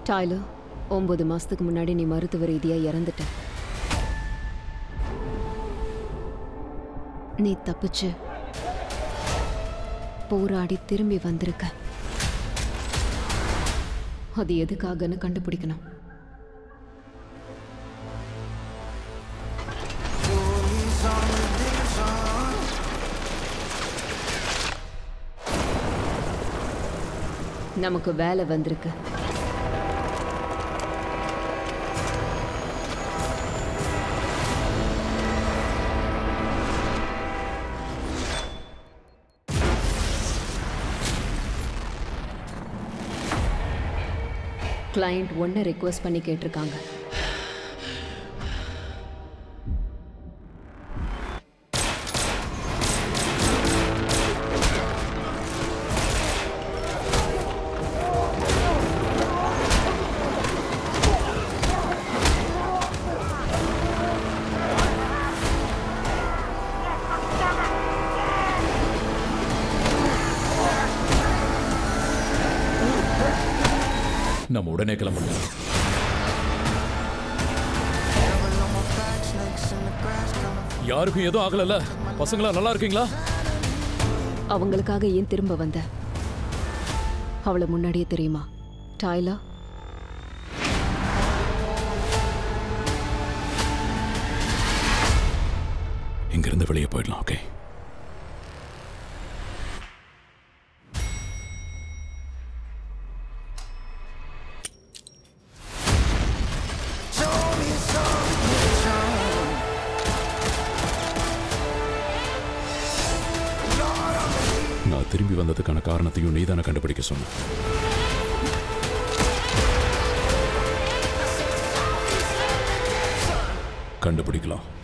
tailor ஒன்பது மாசத்துக்கு முன்னாடி நீ மருத்துவ ரீதியா இறந்துட்ட நீ தப்பிச்சு போராடி திரும்பி வந்திருக்க அது எதுக்காகன்னு கண்டுபிடிக்கணும் நமக்கு வேலை வந்திருக்கு கிளையண்ட் ஒன்றை ரெக்வஸ்ட் பண்ணி கேட்டிருக்காங்க நம்ம உடனே கிளம்பணும் யாருக்கும் எதுவும் ஆகலல்ல பசங்களா நல்லா இருக்கீங்களா அவங்களுக்காக ஏன் திரும்ப வந்த அவளை முன்னாடியே தெரியுமா டைலா இங்கிருந்து வெளியே போயிடலாம் ஓகே நான் திரும்பி வந்ததுக்கான காரணத்தையும் நீதானே கண்டுபிடிக்க சொன்ன கண்டுபிடிக்கலாம்